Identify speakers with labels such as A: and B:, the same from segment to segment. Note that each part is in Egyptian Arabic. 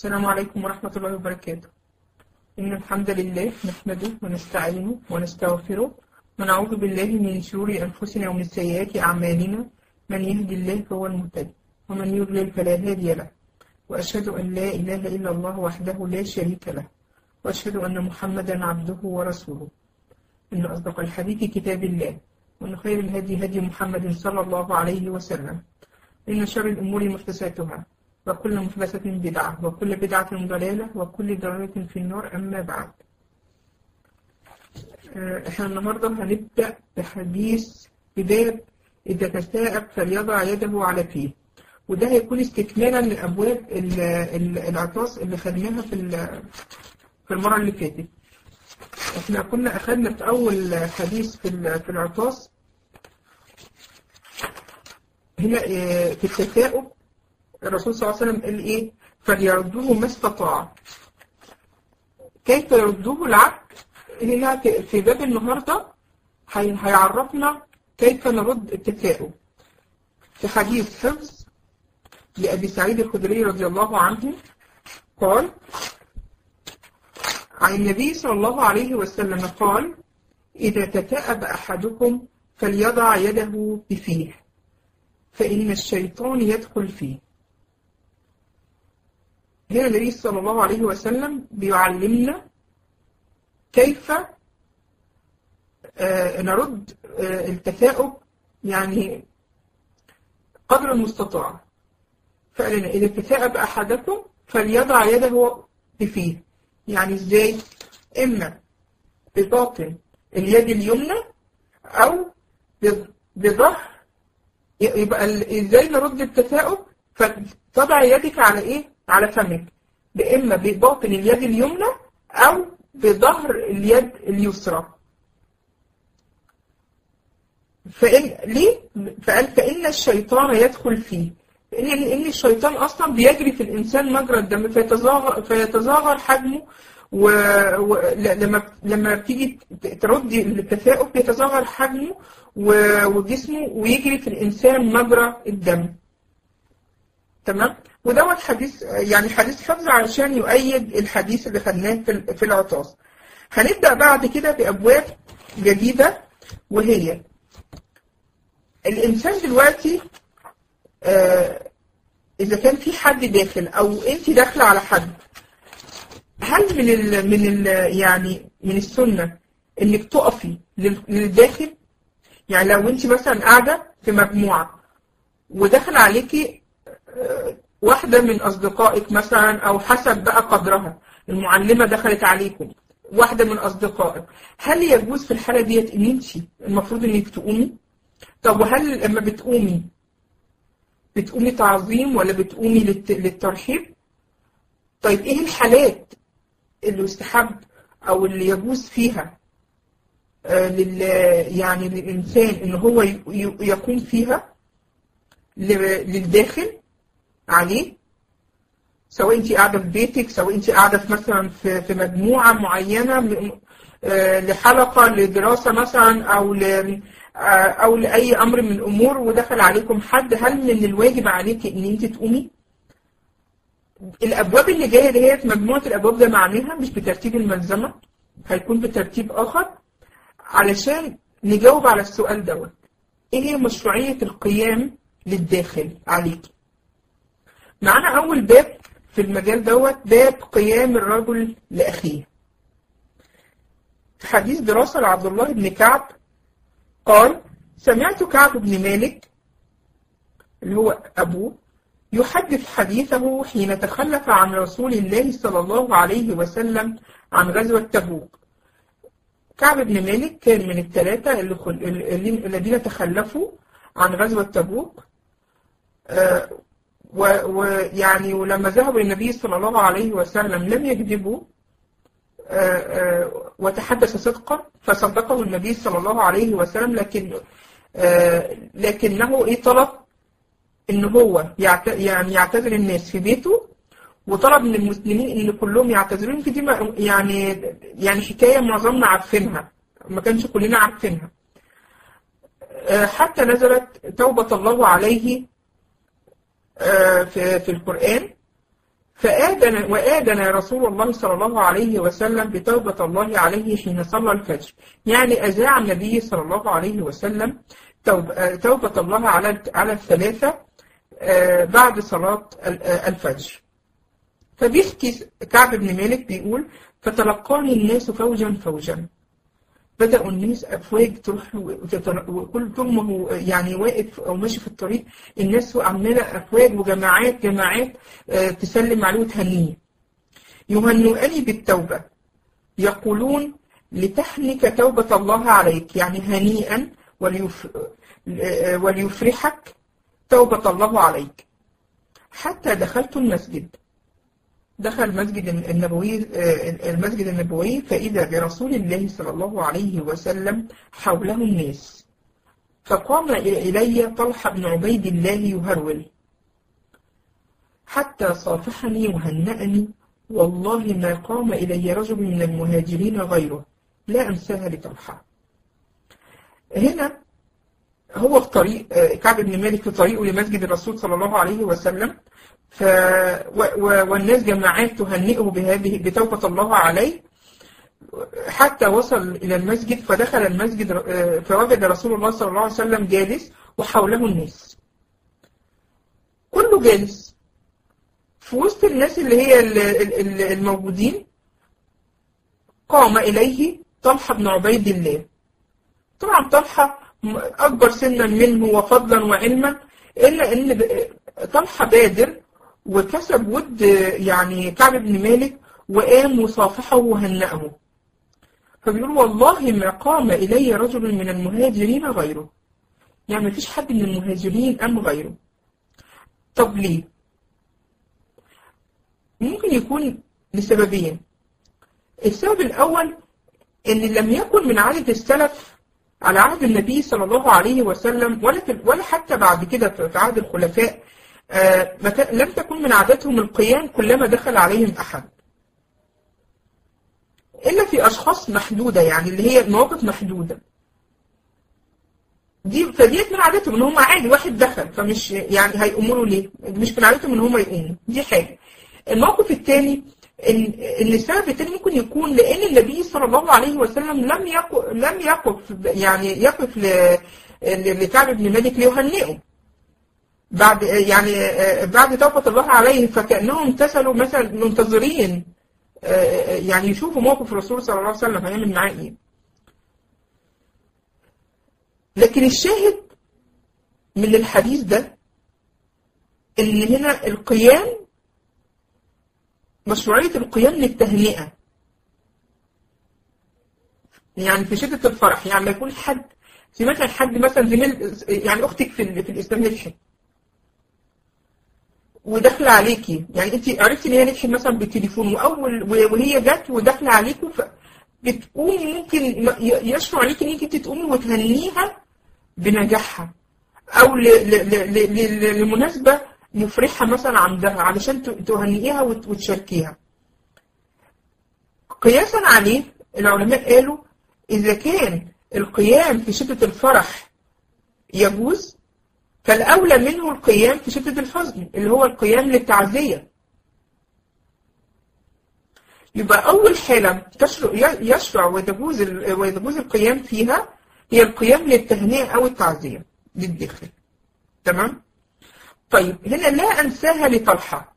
A: السلام عليكم ورحمة الله وبركاته إن الحمد لله نحمده ونستعينه ونستغفره ونعوذ بالله من شرور أنفسنا ومن سيئات أعمالنا من يهدي الله فهو المهتدي ومن يضلل فلا هادي له وأشهد أن لا إله إلا الله وحده لا شريك له وأشهد أن محمدا عبده ورسوله إن أصدق الحديث كتاب الله وإن خير الهدي هدي محمد صلى الله عليه وسلم إن شر الأمور محدثاتها وكل محدثة بدعة وكل بدعة ضلالة وكل ضلالة في النار أما بعد آه، احنا النهاردة هنبدأ بحديث بباب إذا تثاءب فليضع يده على فيه وده هيكون استكمالا لأبواب ال- ال- العطاس اللي خدناها في ال- في المرة اللي فاتت احنا كنا أخدنا في أول حديث في ال- في العطاس هنا آه، في التثاؤب الرسول صلى الله عليه وسلم قال ايه فليردوه ما استطاع كيف يردوه العبد هنا في- في باب النهارده هي- هيعرفنا كيف نرد التثاؤب في حديث حفظ لأبي سعيد الخدري رضي الله عنه قال عن النبي صلى الله عليه وسلم قال إذا تثاءب أحدكم فليضع يده بفيه فإن الشيطان يدخل فيه هنا النبي صلى الله عليه وسلم بيعلمنا كيف آه، نرد آه، التثاؤب يعني قدر المستطاع فقال لنا إذا تثاءب أحدكم فليضع يده بفيه يعني إزاي؟ إما بباطن اليد اليمنى أو بظ- بظهر يبقى ال- إزاي نرد التثاؤب؟ فتضع يدك على إيه؟ على فمك إما بباطن اليد اليمنى أو بظهر اليد اليسرى فإن ليه؟ فقال فإن الشيطان يدخل فيه لأن لأن الشيطان أصلا بيجري في الإنسان مجرى الدم فيتزاغر فيتزاغر حجمه ولما لما بتيجي تردي التثاؤب بيتزاغر حجمه و- وجسمه ويجري في الإنسان مجرى الدم تمام ودوت حديث يعني حديث حفظ علشان يؤيد الحديث اللي خدناه في ال- في العطاس هنبدأ بعد كده بأبواب جديدة وهي الإنسان دلوقتي آه، إذا كان في حد داخل أو أنت داخلة على حد هل من ال من ال يعني من السنة إنك تقفي لل- للداخل؟ يعني لو أنت مثلا قاعدة في مجموعة ودخل عليكي آه، واحدة من أصدقائك مثلا أو حسب بقى قدرها المعلمة دخلت عليكم واحدة من أصدقائك هل يجوز في الحالة ديت إن أنت المفروض إنك تقومي؟ طب وهل لما بتقومي بتقومي تعظيم ولا بتقومي للت- للترحيب؟ طيب إيه الحالات اللي يستحب أو اللي يجوز فيها آه، لل يعني للإنسان إن هو ي- ي- يقوم فيها ل- للداخل عليه سواء انت قاعده في بيتك سواء انت قاعده في مثلا في في مجموعه معينه م- آه، لحلقه لدراسه مثلا او ل آه، او لاي امر من الامور ودخل عليكم حد هل من الواجب عليك ان انت تقومي؟ الابواب اللي جايه ديت مجموعه الابواب ده معناها مش بترتيب الملزمه هيكون بترتيب اخر علشان نجاوب على السؤال دوت ايه هي مشروعيه القيام للداخل عليكي؟ معانا أول باب في المجال دوت باب قيام الرجل لأخيه في حديث دراسة لعبد الله بن كعب قال سمعت كعب بن مالك اللي هو أبوه يحدث حديثه حين تخلف عن رسول الله صلى الله عليه وسلم عن غزوة تبوك كعب بن مالك كان من الثلاثة اللي خل... اللي- الذين تخلفوا عن غزوة تبوك آه، و- ويعني ولما ذهبوا للنبي صلى الله عليه وسلم لم يكذبوا آه، آه، وتحدث صدقا فصدقه النبي صلى الله عليه وسلم لكن آه، لكنه ايه طلب ان هو يعت... يعني يعتذر الناس في بيته وطلب من المسلمين ان كلهم يعتذرون في دي ما- يعني يعني حكايه معظمنا عارفينها ما كانش كلنا عارفينها آه، حتى نزلت توبة الله عليه آه، في في القرآن فآذن وآذن رسول الله صلى الله عليه وسلم بتوبة الله عليه حين صلى الفجر يعني أذاع النبي صلى الله عليه وسلم توب- توبة الله على على الثلاثة آه، بعد صلاة ال- آه، الفجر فبيحكي كعب بن مالك بيقول فتلقاني الناس فوجا فوجا بدأوا الناس أفواج تروح وتتل- وكل طول ما هو يعني واقف أو ماشي في الطريق الناس عمالة أفواج وجماعات جماعات آه، تسلم عليه وتهنيه يهنئني بالتوبة يقولون لتحنك توبة الله عليك يعني هنيئا وليف آه، وليفرحك توبة الله عليك حتى دخلت المسجد دخل المسجد النبوي آه، المسجد النبوي فإذا برسول الله صلى الله عليه وسلم حوله الناس فقام إلي طلحة بن عبيد الله يهرول حتى صافحني وهنأني والله ما قام إلي رجل من المهاجرين غيره لا أنساها لطلحة هنا هو في طريق آه، كعب بن مالك في طريقه لمسجد الرسول صلى الله عليه وسلم ف و... و... والناس جماعات تهنئه بهذه بتوبة الله عليه حتى وصل إلى المسجد فدخل المسجد آه، فوجد رسول الله صلى الله عليه وسلم جالس وحوله الناس كله جالس في وسط الناس اللي هي ال- ال- ال- الموجودين قام إليه طلحة بن عبيد الله طبعا طلحة م- أكبر سنا منه وفضلا وعلما إلا إن ب- طلحة بادر وكسب ود يعني كعب بن مالك وقام وصافحه وهنأه فبيقول والله ما قام إلي رجل من المهاجرين غيره يعني مفيش حد من المهاجرين قام غيره طب ليه؟ ممكن يكون لسببين السبب الأول إن لم يكن من عادة السلف على عهد النبي صلى الله عليه وسلم ولا في ولا حتى بعد كده في في عهد الخلفاء آه، ما كان- لم تكن من عادتهم القيام كلما دخل عليهم أحد إلا في أشخاص محدودة يعني اللي هي مواقف محدودة دي فديت من عادتهم ان هم عادي واحد دخل فمش يعني هيقوموا له ليه؟ مش من عادتهم ان هم يقوموا دي حاجه. الموقف الثاني ان ان السبب الثاني ممكن يكون لان النبي صلى الله عليه وسلم لم يقف لم يقف يعني يقف ل- ل- لكعب بن مالك ليهنئه. بعد يعني آه، بعد توبة الله عليه فكأنهم امتثلوا مثلا منتظرين آه، يعني يشوفوا موقف الرسول صلى الله عليه وسلم هيعمل معاه ايه. لكن الشاهد من الحديث ده ان هنا القيام مشروعية القيام للتهنئة يعني في شدة الفرح يعني ما يكون حد في مثلا حد مثلا زميل يعني اختك في, ال- في الاسلام نجحت وداخله عليكي يعني انت عرفتي ان هي نجحت مثلا بالتليفون واول وهي جت وداخله عليكي ف- بتقومي ممكن ي- يشرع عليكي ان انت تقومي وتهنيها بنجاحها او ل- ل- ل- ل- ل- لمناسبه مفرحه مثلا عندها علشان ت- تهنئيها وت- وتشاركيها قياسا عليه العلماء قالوا اذا كان القيام في شده الفرح يجوز فالاولى منه القيام في شده الحزن اللي هو القيام للتعزيه يبقى أول حالة تشرع يشرع ويجوز ال- ويجوز القيام فيها هي القيام للتهنئة أو التعزية للداخل تمام؟ طيب هنا لا أنساها لطلحة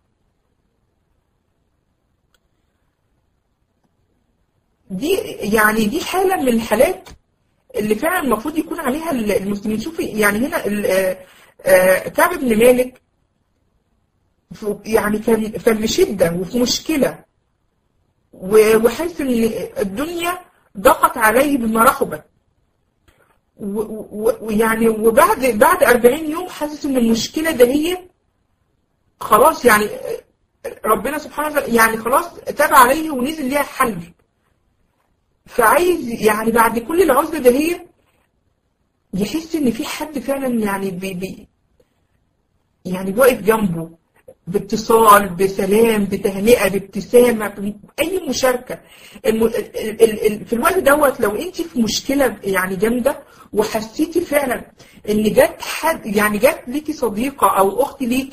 A: دي يعني دي حالة من الحالات اللي فعلا المفروض يكون عليها المسلمين شوفي يعني هنا ال- آه، آه، كعب بن مالك ف- يعني كان كان في شدة وفي مشكلة و- وحاسس ان الدنيا ضاقت عليه بما رحبت و- و- ويعني وبعد بعد 40 يوم حاسس ان المشكله ده هي خلاص يعني ربنا سبحانه وتعالى يعني خلاص تاب عليه ونزل ليها حل فعايز يعني بعد كل العزله ده هي يحس ان في حد فعلا يعني بي بي يعني واقف جنبه باتصال بسلام بتهنئه بابتسامه باي مشاركه الم... ال... ال... ال... في الوقت دوت لو انت في مشكله يعني جامده وحسيتي فعلا ان جت حد يعني جت ليكي صديقه او اخت ليكي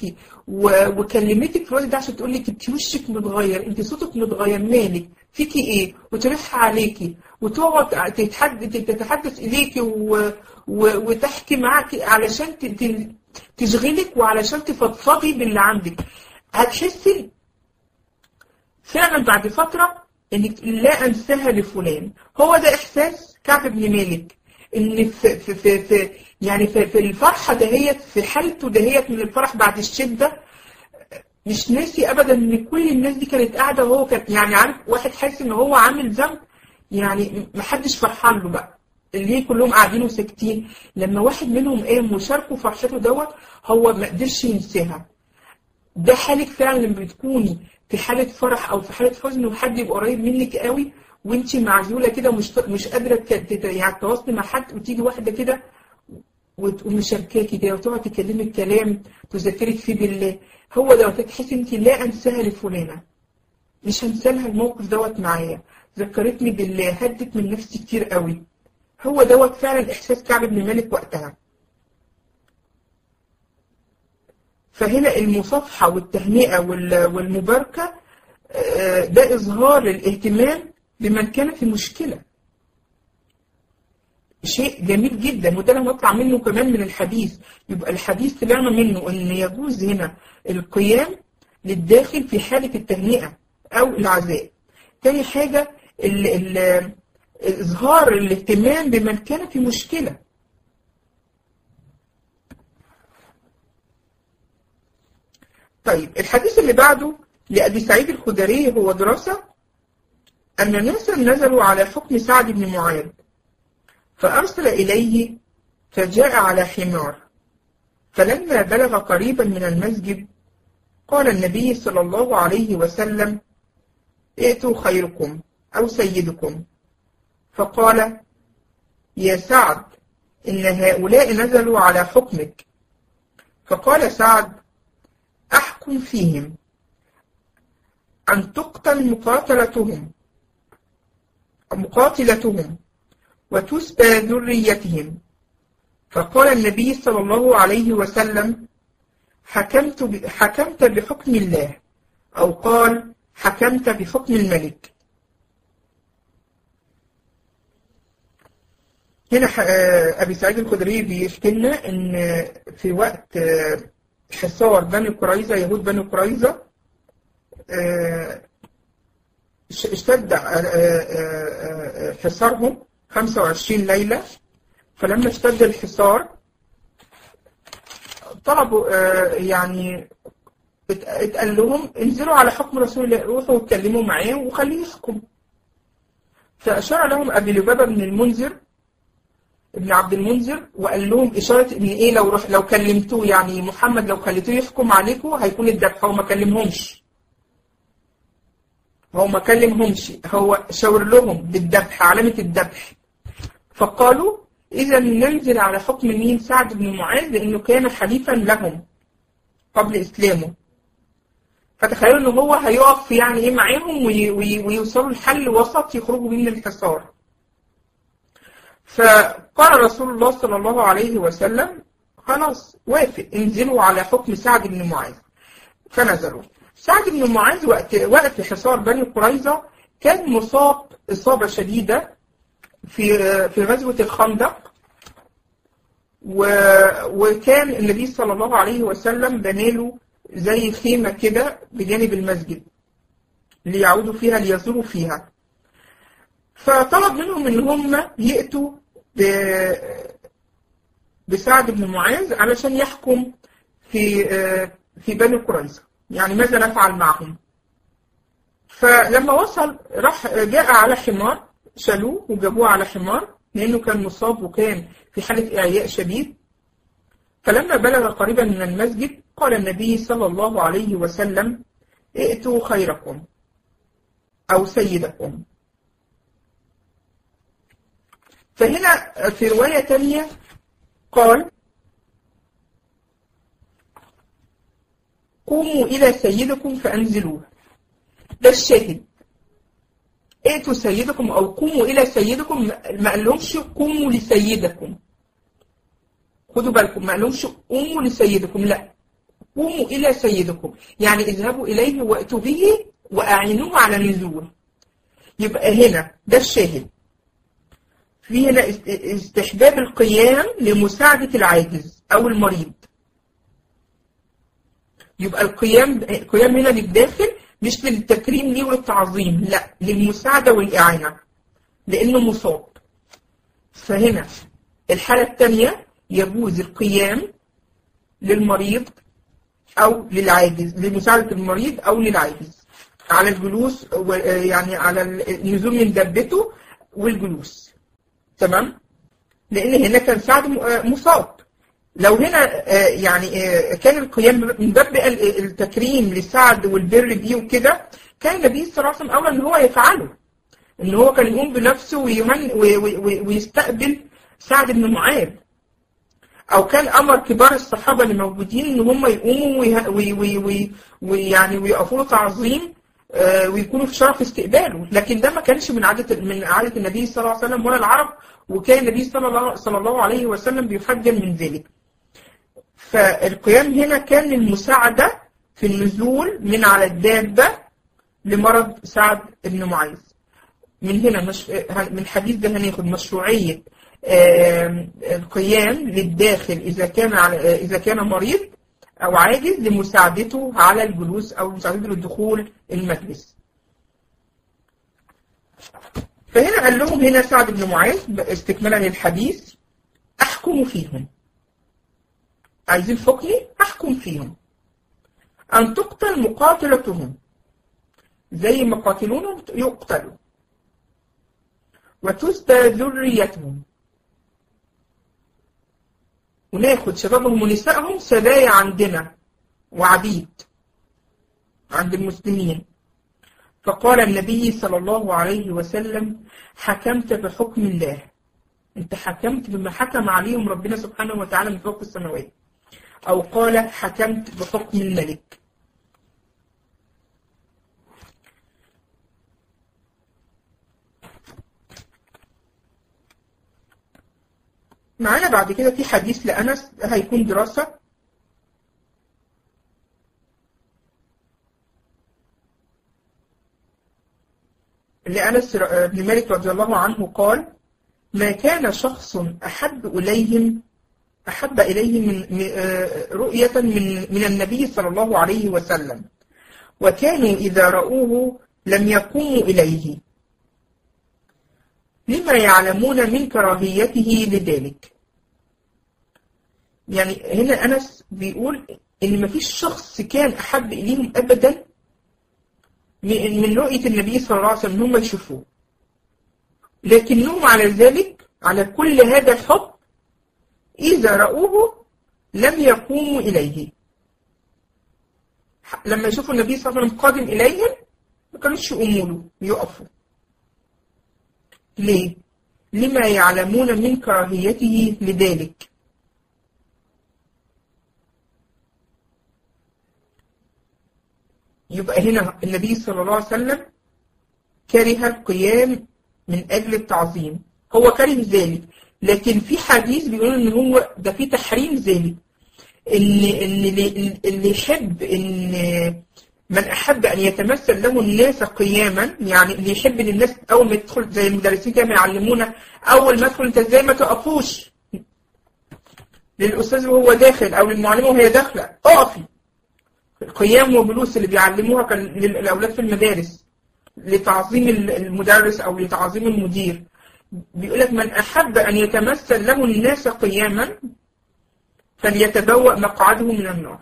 A: و- وكلمتك في الوقت ده عشان تقول لك انت وشك متغير انت صوتك متغير مالك فيكي ايه وتلح عليكي وتقعد تتحدث تتحدث اليكي و... و... وتحكي معاكي علشان ت... ت... تشغلك وعلشان تفضفضي باللي عندك هتحسي فعلا بعد فترة انك لا انساها لفلان هو ده احساس كعب بن مالك ان في, في, في, في يعني في, في الفرحة دهيت في حالته دهيت من الفرح بعد الشدة مش ناسي ابدا ان كل الناس دي كانت قاعدة وهو كان يعني عارف واحد حاسس ان هو عامل ذنب يعني محدش فرحان له بقى اللي كلهم قاعدين وساكتين لما واحد منهم قام وشاركوا فرحته دوت هو ما قدرش ينساها ده حالك فعلا لما بتكوني في حالة فرح أو في حالة حزن وحد يبقى قريب منك قوي وانت معزولة كده ومش مش قادرة ت- ت- يعني تتواصلي مع حد وتيجي واحدة كده وتقوم مشاركاكي كده وتقعد تكلمك كلام تذكرك فيه بالله هو دوت تحسي انت لا انساها لفلانة مش هنسى لها الموقف دوت معايا ذكرتني بالله هدت من نفسي كتير قوي هو دوت فعلا احساس كعب بن مالك وقتها فهنا المصافحة والتهنئة وال- والمباركة آه، ده إظهار الاهتمام بمن كان في مشكلة شيء جميل جدا وده اللي هنطلع منه كمان من الحديث يبقى الحديث طلعنا منه ان يجوز هنا القيام للداخل في حالة التهنئة او العزاء تاني حاجة ال ال إظهار الاهتمام بمن كان في مشكلة طيب الحديث اللي بعده لأبي سعيد الخدري هو دراسة أن ناسا نزلوا على حكم سعد بن معاذ فأرسل إليه فجاء على حمار فلما بلغ قريبا من المسجد قال النبي صلى الله عليه وسلم ائتوا خيركم أو سيدكم فقال يا سعد إن هؤلاء نزلوا على حكمك فقال سعد أحكم فيهم أن تقتل مقاتلتهم مقاتلتهم وتسبى ذريتهم فقال النبي صلى الله عليه وسلم حكمت ب... حكمت بحكم الله أو قال حكمت بحكم الملك هنا ح- آه، أبي سعيد الخدري بيحكي لنا إن في وقت آه، حصار بني قريظة يهود بني قريظة آه، ش- اشتد آه، آه، آه، حصارهم 25 ليلة فلما اشتد الحصار طلبوا آه، يعني ات- اتقال لهم انزلوا على حكم رسول الله روحوا واتكلموا معاه وخليه يحكم فأشار لهم أبي لبابة بن المنذر ابن عبد المنذر وقال لهم إشارة إن إيه لو رح لو كلمتوه يعني محمد لو خليتوه يحكم عليكم هيكون الذبح هو ما كلمهمش هو ما كلمهمش هو شاور لهم بالذبح علامة الذبح فقالوا إذا ننزل على حكم مين سعد بن معاذ لأنه كان حليفا لهم قبل إسلامه فتخيلوا إن هو هيقف يعني إيه معاهم وي وي ويوصلوا لحل وسط يخرجوا بيه من الحصار فقال رسول الله صلى الله عليه وسلم خلاص وافق انزلوا على حكم سعد بن معاذ فنزلوا سعد بن معاذ وقت وقت حصار بني قريظة كان مصاب إصابة شديدة في في غزوة الخندق و... وكان النبي صلى الله عليه وسلم بناله زي خيمة كده بجانب المسجد ليعودوا فيها ليزوروا فيها فطلب منهم ان هم يأتوا ب... بسعد بن معاذ علشان يحكم في في بني قريظة يعني ماذا نفعل معهم فلما وصل راح جاء على حمار شالوه وجابوه على حمار لأنه كان مصاب وكان في حالة إعياء شديد فلما بلغ قريبا من المسجد قال النبي صلى الله عليه وسلم ائتوا خيركم أو سيدكم فهنا في رواية تانية قال قوموا إلى سيدكم فأنزلوه ده الشاهد ائتوا سيدكم أو قوموا إلى سيدكم ما قالهمش قوموا لسيدكم خدوا بالكم ما قالهمش قوموا لسيدكم لا قوموا إلى سيدكم يعني اذهبوا إليه وأتوا به وأعينوه على النزول يبقى هنا ده الشاهد في هنا استحباب القيام لمساعدة العاجز أو المريض يبقى القيام القيام هنا للداخل مش للتكريم ليه والتعظيم لا للمساعدة والإعانة لأنه مصاب فهنا الحالة الثانية يجوز القيام للمريض أو للعاجز لمساعدة المريض أو للعاجز على الجلوس يعني على النزول من دبته والجلوس تمام لأن هنا كان سعد مصاب لو هنا يعني كان القيام من باب التكريم لسعد والبر بيه وكده كان النبي صلى الله عليه وسلم أولى إن هو يفعله إن هو كان يقوم بنفسه ويمن ويستقبل سعد بن معاذ أو كان أمر كبار الصحابة اللي موجودين إن هم يقوموا ويعني ويقفوا له تعظيم ويكونوا في شرف استقباله لكن ده ما كانش من عادة من عادة النبي صلى الله عليه وسلم ولا العرب وكان النبي صلى الله, صلى الله عليه وسلم بيحجم من ذلك فالقيام هنا كان للمساعدة في النزول من على الدابة لمرض سعد بن معاذ من هنا مش من الحديث ده هناخد مشروعية القيام للداخل إذا كان على إذا كان مريض أو عاجز لمساعدته على الجلوس أو مساعدته للدخول المجلس. فهنا قال لهم هنا سعد بن معاذ استكمالا للحديث أحكم فيهم. عايزين حكمي أحكم فيهم. أن تقتل مقاتلتهم زي ما قاتلونهم يقتلوا وتسبى ذريتهم وناخد شبابهم ونسائهم سبايا عندنا وعبيد عند المسلمين فقال النبي صلى الله عليه وسلم حكمت بحكم الله انت حكمت بما حكم عليهم ربنا سبحانه وتعالى من فوق السماوات او قال حكمت بحكم الملك معانا بعد كده في حديث لأنس هيكون دراسة لأنس بن مالك رضي الله عنه قال ما كان شخص أحب إليهم أحب إليهم من رؤية من من النبي صلى الله عليه وسلم وكانوا إذا رأوه لم يقوموا إليه لما يعلمون من كراهيته لذلك يعني هنا أنس بيقول إن مفيش شخص كان أحب إليهم أبدا من رؤية النبي صلى الله عليه وسلم هم يشوفوه لكنهم على ذلك على كل هذا الحب إذا رأوه لم يقوموا إليه لما يشوفوا النبي صلى الله عليه وسلم قادم إليهم ما كانوش يقوموا له يقفوا ليه؟ لما يعلمون من كراهيته لذلك يبقى هنا النبي صلى الله عليه وسلم كره القيام من أجل التعظيم هو كره ذلك لكن في حديث بيقول ان هو ده في تحريم ذلك ان ان اللي يحب ان من احب ان يتمثل له الناس قياما يعني اللي يحب ان الناس اول ما يدخل زي المدرسين كانوا يعلمونا اول ما يدخل انت ازاي ما تقفوش للاستاذ وهو داخل او للمعلمه وهي داخله اقفي القيام وجلوس اللي بيعلموها كان للاولاد في المدارس لتعظيم المدرس او لتعظيم المدير بيقول لك من احب ان يتمثل له الناس قياما فليتبوأ مقعده من النار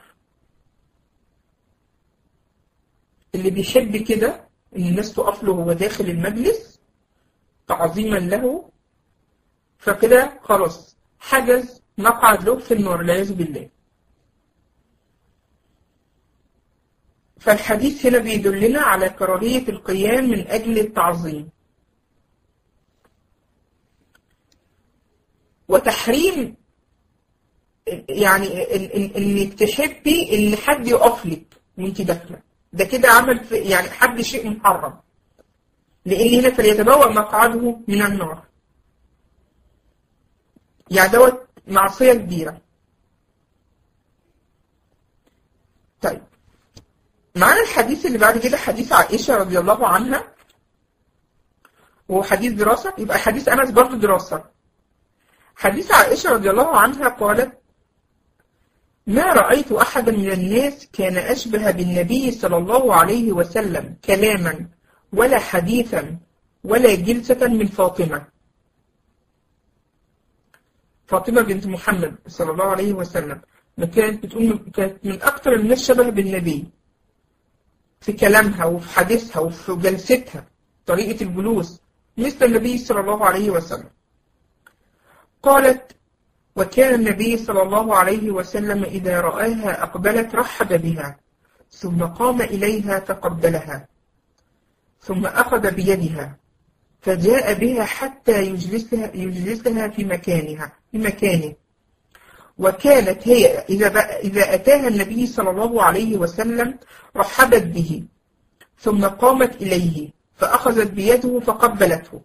A: اللي بيحب كده ان الناس تقف له وهو داخل المجلس تعظيما له فكده خلاص حجز مقعد له في النار والعياذ بالله فالحديث هنا بيدلنا على كراهية القيام من أجل التعظيم وتحريم يعني انك تحبي ان حد يقف لك وانت داخله ده كده عمل في يعني حد شيء محرم لان هنا فليتبوأ مقعده من النار يعني دوت معصيه كبيره طيب معانا الحديث اللي بعد كده حديث عائشة رضي الله عنها وهو حديث دراسة يبقى حديث أنس برضه دراسة حديث عائشة رضي الله عنها قالت ما رأيت أحدا من الناس كان أشبه بالنبي صلى الله عليه وسلم كلاما ولا حديثا ولا جلسة من فاطمة فاطمة بنت محمد صلى الله عليه وسلم كانت بتقول كانت من أكثر الناس شبه بالنبي في كلامها وفي حديثها وفي جلستها طريقة الجلوس مثل النبي صلى الله عليه وسلم قالت وكان النبي صلى الله عليه وسلم إذا رآها أقبلت رحب بها ثم قام إليها فقبلها ثم أخذ بيدها فجاء بها حتى يجلسها, يجلسها في مكانها في مكانه وكانت هي إذا, إذا أتاها النبي صلى الله عليه وسلم رحبت به ثم قامت إليه فأخذت بيده فقبلته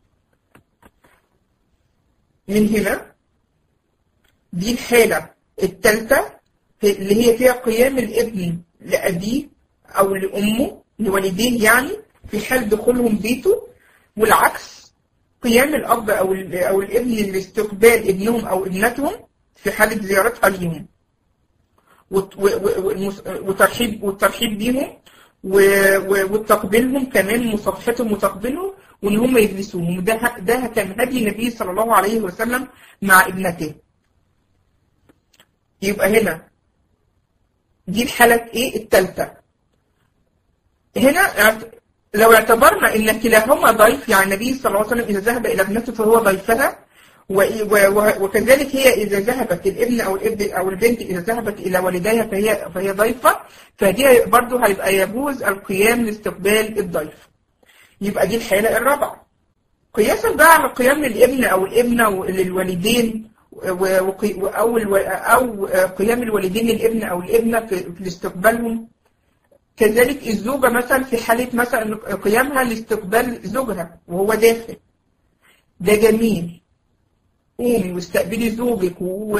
A: من هنا دي الحالة الثالثة اللي هي فيها قيام الابن لأبيه أو لأمه لوالديه يعني في حال دخولهم بيته والعكس قيام الأب أو أو الابن لاستقبال ابنهم أو ابنتهم في حالة زيارتها ليهم وترحيب والترحيب بيهم وتقبيلهم كمان مصافحتهم وتقبيلهم وان هم يجلسوهم ده ده كان هدي النبي صلى الله عليه وسلم مع ابنته يبقى هنا دي الحالة ايه الثالثة هنا لو اعتبرنا ان كلاهما ضيف يعني النبي صلى الله عليه وسلم اذا ذهب الى ابنته فهو ضيفها وكذلك هي اذا ذهبت الابن او الابن او البنت اذا ذهبت الى والديها فهي فهي ضيفه فدي برضه هيبقى يجوز القيام لاستقبال الضيف. يبقى دي الحاله الرابعه. قياسا بقى على قيام الابن او الابنه للوالدين او او قيام الوالدين للابن او الابنه في استقبالهم كذلك الزوجه مثلا في حاله مثلا قيامها لاستقبال زوجها وهو داخل. ده جميل قومي واستقبلي زوجك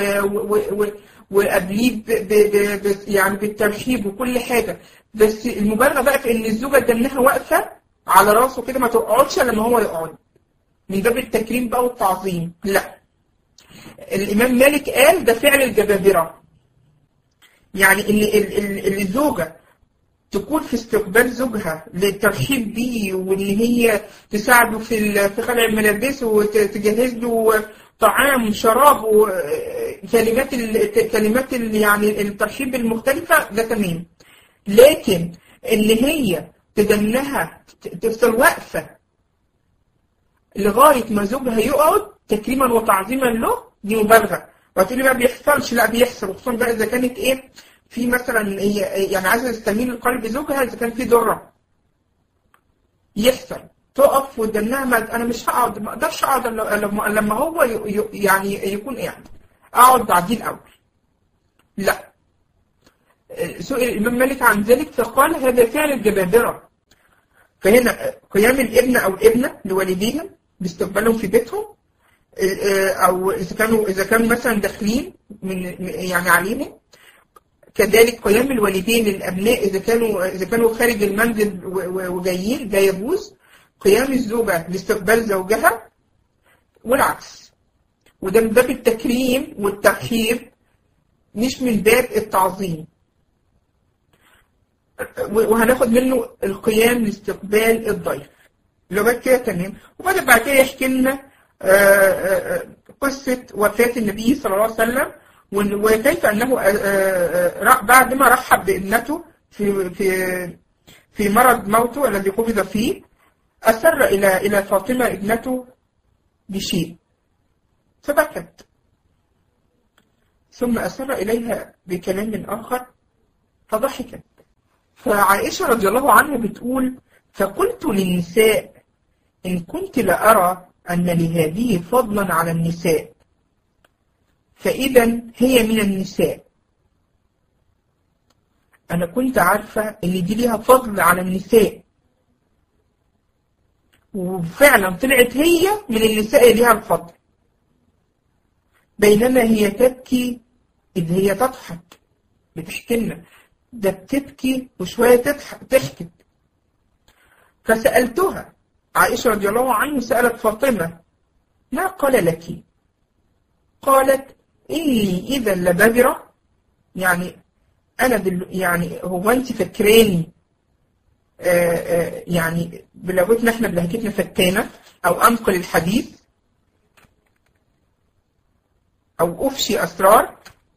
A: وقابليه يعني بالترحيب وكل حاجة بس المبالغة بقى في ان الزوجة دمها واقفة على راسه كده ما تقعدش لما هو يقعد من باب التكريم بقى والتعظيم لا الإمام مالك قال ده فعل الجبابرة يعني ان الزوجة تكون في استقبال زوجها للترحيب بيه وان هي تساعده في في خلع الملابس وتجهز له طعام شراب وكلمات كلمات يعني الترحيب المختلفة ده تمام لكن ان هي تدنها تفضل واقفة لغاية ما زوجها يقعد تكريما وتعظيما له دي مبالغة وهتقولي بقى بيحصلش لا بيحصل خصوصا بقى اذا كانت ايه في مثلا هي يعني عايزه تستميل قلب زوجها اذا كان في ضره يحصل تقف قدامها ما انا مش هقعد ما اقدرش اقعد لما لما هو يعني يكون قاعد اقعد بعديه الاول لا سئل الامام مالك عن ذلك فقال هذا فعل الجبابره فهنا قيام الابن او الابنه لوالديهم باستقبالهم في بيتهم او اذا كانوا اذا كانوا مثلا داخلين من يعني عليهم كذلك قيام الوالدين للابناء اذا كانوا اذا كانوا خارج المنزل وجايين ده يجوز قيام الزوجة لاستقبال زوجها والعكس وده من باب التكريم والترحيب مش من باب التعظيم وهناخد منه القيام لاستقبال الضيف لغايه كده تمام وبعد بعد كده يحكي لنا قصه وفاه النبي صلى الله عليه وسلم وكيف انه بعد ما رحب بابنته في في في مرض موته الذي قبض فيه أسر إلى إلى فاطمة ابنته بشيء فبكت ثم أسر إليها بكلام آخر فضحكت فعائشة رضي الله عنها بتقول فقلت للنساء إن كنت لأرى أن لهذه فضلا على النساء فإذا هي من النساء أنا كنت عارفة إن دي ليها فضل على النساء وفعلا طلعت هي من النساء اللي ليها الفضل بينما هي تبكي إذ هي تضحك بتحكي لنا ده بتبكي وشوية تضحك تحكي فسألتها عائشة رضي الله عنها سألت فاطمة ما قال لك قالت إني إذا لبذرة يعني أنا دل يعني هو أنت فاكراني آه، آه، يعني بلغتنا احنا بلهجتنا فتانة أو أنقل الحديث أو أفشي أسرار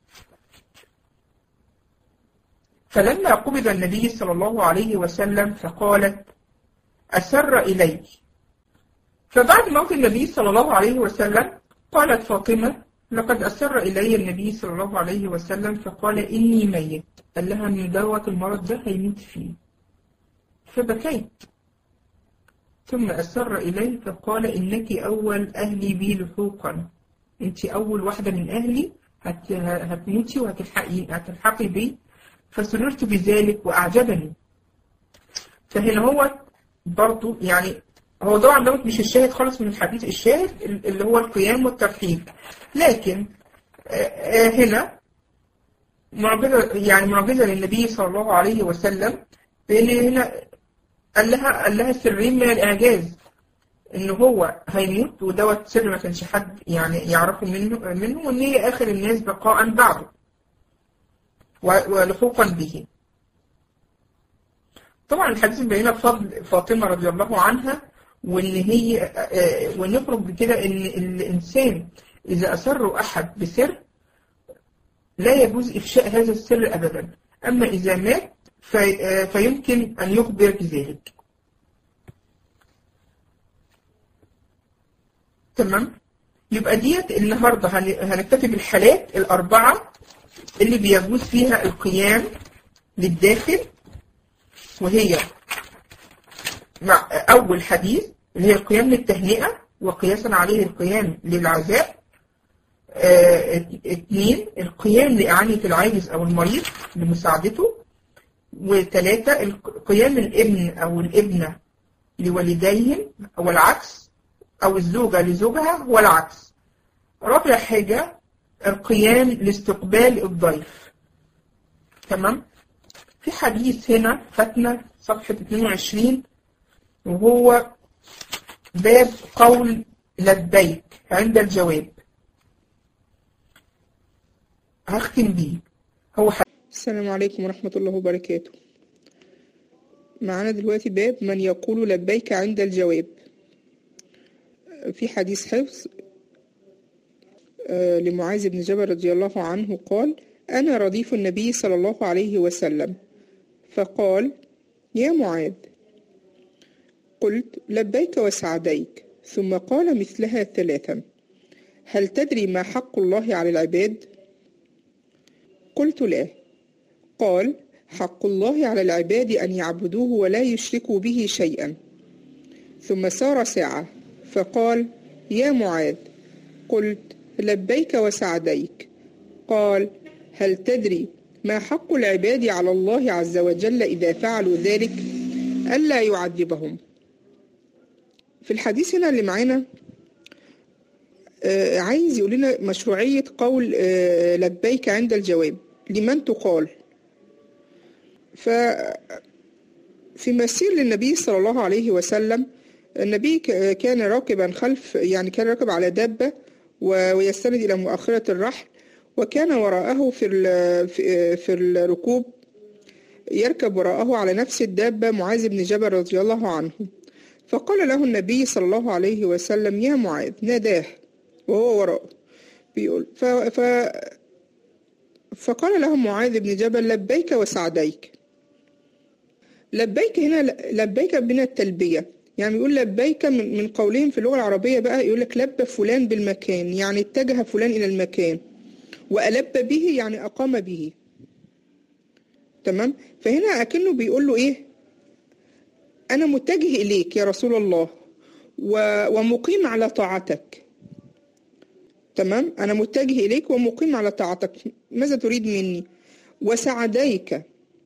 A: فلما قبض النبي صلى الله عليه وسلم فقالت أسر إلي فبعد موت النبي صلى الله عليه وسلم قالت فاطمة لقد أسر إلي النبي صلى الله عليه وسلم فقال إني ميت قال لها من دوت المرض ده هيموت فيه فبكيت ثم أسر إلي فقال إنك أول أهلي بي لحوقا أنت أول واحدة من أهلي هت... هتموتي وهتلحقي هتلحقي بي فسررت بذلك وأعجبني فهنا هو برضو يعني هو طبعا دوت مش الشاهد خالص من الحديث الشاهد اللي هو القيام والترحيب لكن آه، آه، هنا معجزة يعني معجزة للنبي صلى الله عليه وسلم بأن هنا قال لها قال لها سرين من الإعجاز إن هو هيموت ودوت سر ما كانش حد يعني يعرفه منه منه وإن هي آخر الناس بقاء بعده و- ولحوقا به طبعا الحديث مبينه بفضل فاطمه رضي الله عنها وان هي آه، ونخرج بكده ان الانسان اذا اسر احد بسر لا يجوز افشاء هذا السر ابدا اما اذا مات في آه، فيمكن ان يخبر بذلك تمام يبقى ديت النهارده هن- هنكتفي بالحالات الاربعه اللي بيجوز فيها القيام للداخل وهي مع أول حديث اللي هي القيام للتهنئة وقياسا عليه القيام للعزاء آه، ات- اثنين القيام لإعانة العاجز أو المريض لمساعدته وثلاثة الق- قيام الابن أو الابنة لوالديهم أو العكس أو الزوجة لزوجها والعكس رابع حاجة القيام لاستقبال الضيف تمام في حديث هنا فاتنا صفحة 22 وهو باب قول لبيك عند الجواب هختم بيه هو السلام عليكم ورحمة الله وبركاته معانا دلوقتي باب من يقول لبيك عند الجواب في حديث حفظ آه، لمعاذ بن جبل رضي الله عنه قال أنا رديف النبي صلى الله عليه وسلم فقال يا معاذ قلت لبيك وسعديك ثم قال مثلها ثلاثا هل تدري ما حق الله على العباد قلت لا قال حق الله على العباد أن يعبدوه ولا يشركوا به شيئا ثم سار ساعة فقال يا معاذ قلت لبيك وسعديك قال هل تدري ما حق العباد على الله عز وجل إذا فعلوا ذلك ألا يعذبهم في الحديث هنا اللي معانا آه، عايز يقول لنا مشروعية قول آه، لبيك عند الجواب لمن تقال ف في مسير للنبي صلى الله عليه وسلم النبي ك- كان راكبا خلف يعني كان راكب على دابة و- ويستند إلى مؤخرة الرحل وكان وراءه في ال- في في الركوب يركب وراءه على نفس الدابة معاذ بن جبل رضي الله عنه فقال له النبي صلى الله عليه وسلم يا معاذ ناداه وهو وراءه بيقول ف ف فقال له معاذ بن جبل لبيك وسعديك لبيك هنا لبيك من التلبية يعني يقول لبيك من من قولهم في اللغة العربية بقى يقول لك لبى فلان بالمكان يعني اتجه فلان إلى المكان وألب به يعني أقام به تمام فهنا أكنه بيقول له إيه أنا متجه إليك يا رسول الله و... ومقيم على طاعتك تمام أنا متجه إليك ومقيم على طاعتك ماذا تريد مني وسعديك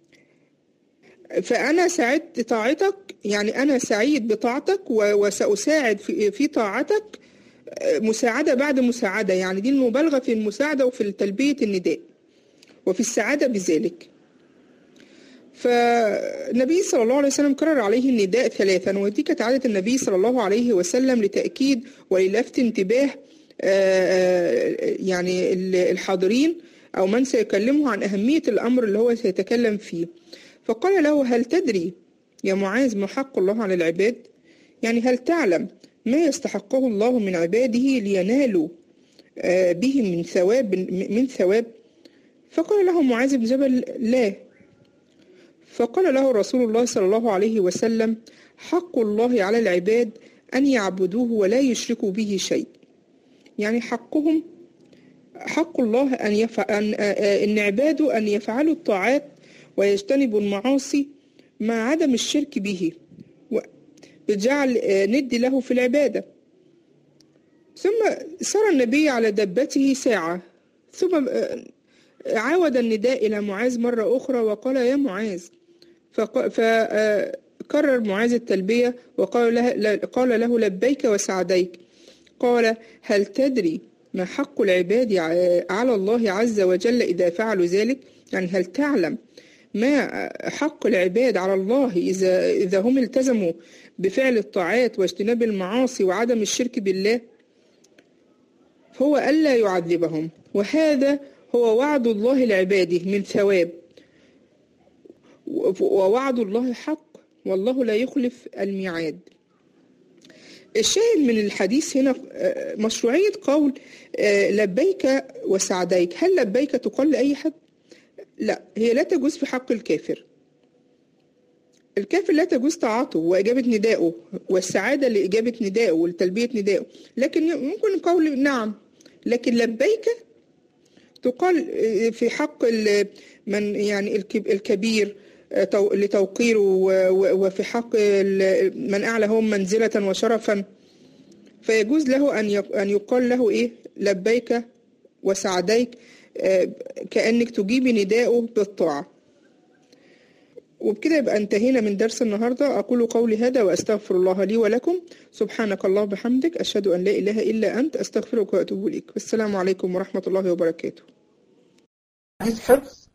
A: فأنا سعدت طاعتك يعني أنا سعيد بطاعتك و- وسأساعد في في طاعتك آه، مساعدة بعد مساعدة يعني دي المبالغة في المساعدة وفي تلبية النداء وفي السعادة بذلك
B: فالنبي صلى الله عليه وسلم كرر عليه النداء ثلاثا ودي كانت عادة النبي صلى الله عليه وسلم لتأكيد وللفت انتباه يعني الحاضرين أو من سيكلمه عن أهمية الأمر اللي هو سيتكلم فيه فقال له هل تدري يا معاذ ما حق الله على العباد يعني هل تعلم ما يستحقه الله من عباده لينالوا به من ثواب من ثواب فقال له معاذ بن جبل لا فقال له رسول الله صلى الله عليه وسلم حق الله على العباد أن يعبدوه ولا يشركوا به شيء يعني حقهم حق الله أن, يفعل أن عباده أن يفعلوا الطاعات ويجتنبوا المعاصي مع عدم الشرك به بجعل ند له في العبادة ثم سار النبي على دبته ساعة ثم عاود النداء إلى معاذ مرة أخرى وقال يا معاذ فكرر معاذ التلبية وقال له, قال له لبيك وسعديك قال هل تدري ما حق العباد على الله عز وجل إذا فعلوا ذلك يعني هل تعلم ما حق العباد على الله إذا, إذا هم التزموا بفعل الطاعات واجتناب المعاصي وعدم الشرك بالله هو ألا يعذبهم وهذا هو وعد الله لعباده من ثواب ووعد الله حق والله لا يخلف الميعاد الشاهد من الحديث هنا مشروعية قول لبيك وسعديك هل لبيك تقال لأي حد؟ لا هي لا تجوز في حق الكافر الكافر لا تجوز طاعته وإجابة ندائه والسعادة لإجابة ندائه ولتلبية ندائه لكن ممكن قول نعم لكن لبيك تقال في حق من يعني الكبير لتوقيره وفي حق من أعلىهم منزلة وشرفا فيجوز له أن يقال له إيه لبيك وسعديك كأنك تجيبي نداءه بالطاعة وبكده يبقى انتهينا من درس النهاردة أقول قولي هذا وأستغفر الله لي ولكم سبحانك الله بحمدك أشهد أن لا إله إلا أنت أستغفرك وأتوب إليك والسلام عليكم ورحمة الله وبركاته
A: عايز حفظ